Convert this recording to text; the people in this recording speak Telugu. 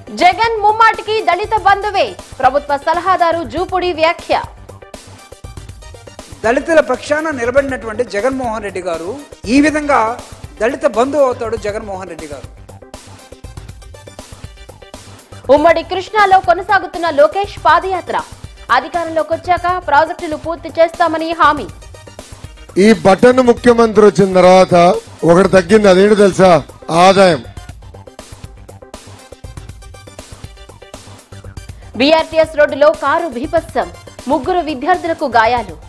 జగన్ ముమ్మాటికి దళిత బంధువే ప్రభుత్వ సలహాదారు జూపుడి వ్యాఖ్య దళితుల పక్షాన నిలబడినటువంటి జగన్మోహన్ రెడ్డి గారు ఈ విధంగా దళిత బంధువు అవుతాడు జగన్మోహన్ రెడ్డి గారు ఉమ్మడి కృష్ణాలో కొనసాగుతున్న లోకేష్ పాదయాత్ర అధికారంలోకి వచ్చాక ప్రాజెక్టులు పూర్తి చేస్తామని హామీ ఈ బటన్ ముఖ్యమంత్రి వచ్చిన తర్వాత ఒకటి తగ్గింది అదేంటి తెలుసా ఆదాయం బీఆర్టీఎస్ రోడ్డులో కారు భీభత్సం ముగ్గురు విద్యార్థులకు గాయాలు